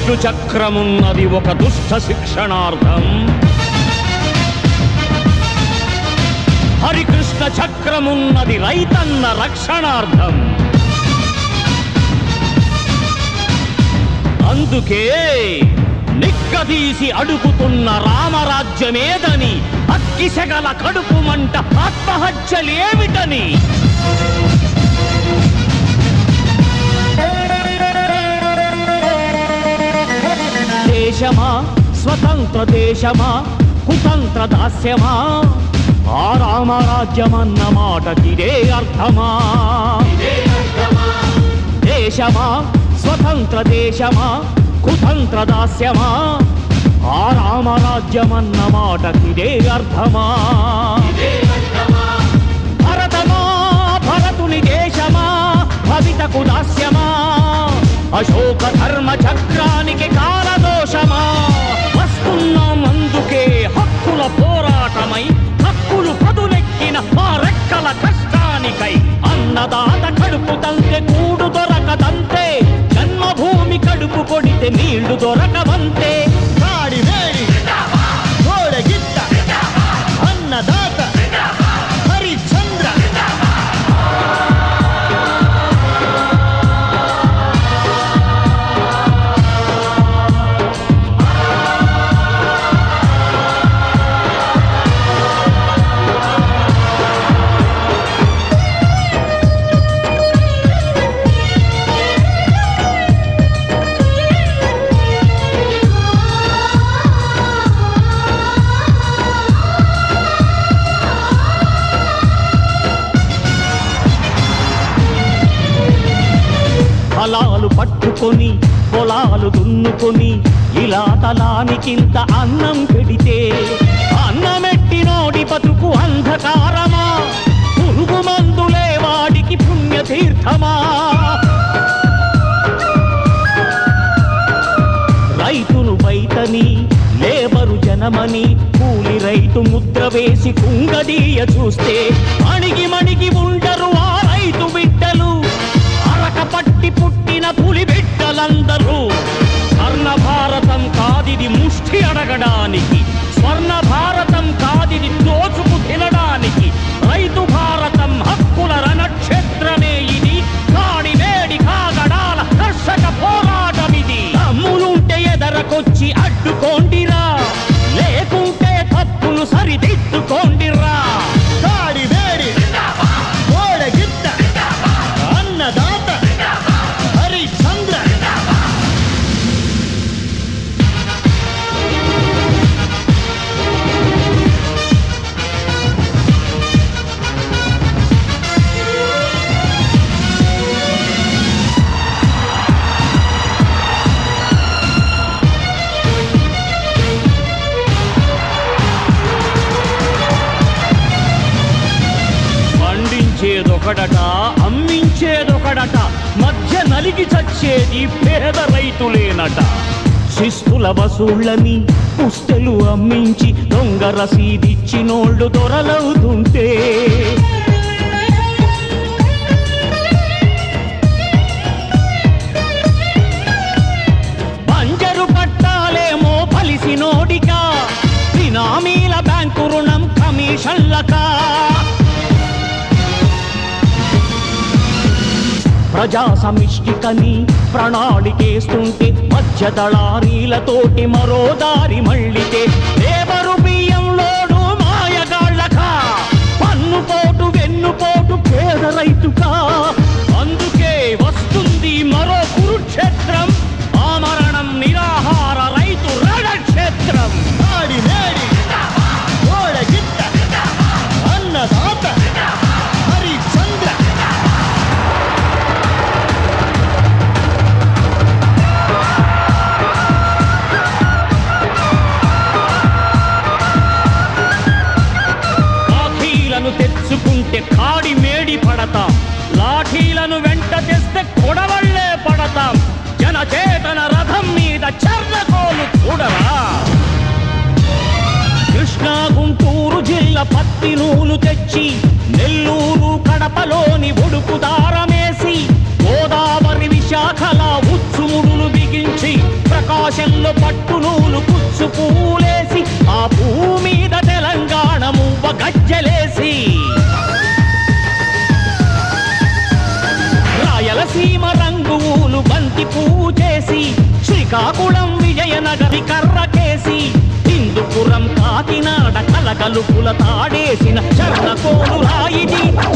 విష్ణు చక్రమున్నది ఒక దుష్ట శిక్షణార్థం హరికృష్ణ చక్రమున్నది రైతన్న రక్షణార్థం అందుకే నిక్కదీసి అడుగుతున్న రామరాజ్యమేదని అక్కిసెగల కడుపు మంట ఆత్మహత్యలేమిటని దేశమా స్వతంత్ర దేశమా కుతంత్ర దాస్యమా ఆ రామరాజ్యమన్న మాటకిదే అర్థమా దేశమా స్వతంత్ర దేశమా కుతంత్ర దాస్యమా ఆ రామరాజ్యమన్న మాటకిదే అర్థమా భరతమా భరతుని దేశమా భవితకు దాస్యమా అశోక ధర్మ చక్రానికి కాలదోషమా వస్తున్నాం అందుకే హక్కుల పోరాటమై హక్కులు పదులెక్కిన మా రెక్కల కష్టానికై అన్నదాత కడుపు తంతే కూడు దొరకదంతే జన్మభూమి కడుపు కొడితే నీళ్లు దొరకవంతే కాడి వేడి గోడగిత్త అన్నదాత హరిచంద్ర ఫలాలు పట్టుకొని పొలాలు దున్నుకొని ఇలా తలానికింత అన్నం పెడితే అన్నమెట్టినోడి బతుకు అంధకారమా పురుగు మందులే వాడికి పుణ్యతీర్థమా రైతును బయటని లేబరు జనమని కూలి రైతు ముద్ర వేసి కుంగదీయ చూస్తే అణిగి మణిగి ఉండరు ఆ రైతు బిడ్డలు అరక పట్టి పుట్టిన పులి బిడ్డలందరూ స్వర్ణ భారతం కాదిది ముష్టి అడగడానికి స్వర్ణ భారతం కాదిది దోచుకు తినడానికి రైతు భారతం హక్కుల రణక్షేత్రమే ఇది కాడి వేడి కాగడాల కర్షక పోరాటమిది అమ్ములుంటే ఎదరకొచ్చి అడ్డుకోండిరా లేకుంటే తప్పులు సరిదిద్దుకోండిరా కాడి వేడి గోడగిత్త అన్నదాత హరిచంద్ర పండించేదొకడట అమ్మించేదొకడట మధ్య నలిగి చచ్చేది పేద రైతులేనట శిస్తుల వసూళ్ళని పుస్తెలు అమ్మించి దొంగ రసీదిచ్చినోళ్ళు దొరలవుతుంటే బంజరు పట్టాలేమో ఫలిసినోడికా బినామీల బ్యాంకు రుణం కమిషన్లకా ప్రజా సమిష్టికని ప్రణాళికేస్తుంటే మధ్య దళారీలతోటి మరో దారి మళ్ళితే లేబరు బియ్యంలోడు మాయగాళ్ళక పన్నుపోటు వెన్నుపోటు పేద రైతుకా అందుకే వస్తుంది మరో కురుక్షేత్రం ఆమరణం నిరాహార రైతు రణక్షేత్రం కాడి వేడి గోడగిత్త అన్నదాత హరిచంద్ర లాఠీలను తెచ్చుకుంటే కాడి మేడి పడతాం లాఠీలను వెంట తెస్తే కొడవళ్ళే పడతాం జనచేతన రథం మీద చర్లకోలు చూడరా కృష్ణా గుంటూరు జిల్లా పత్తి నూలు తెచ్చి నెల్లూరు కడపలోని ఒడుకు దారమేసి గోదావరి విశాఖల ఉచ్చుముడులు బిగించి ప్రకాశ ఆకాశంలో పట్టు నూలు కుచ్చు పూలేసి ఆ పువ్వు మీద తెలంగాణ మువ్వ గజ్జలేసి రాయలసీమ రంగులు బంతి పువ్వు చేసి శ్రీకాకుళం విజయనగరి కర్రకేసి హిందుపురం కాకినాడ కలగలుపుల తాడేసిన చర్ణ కోడు రాయిది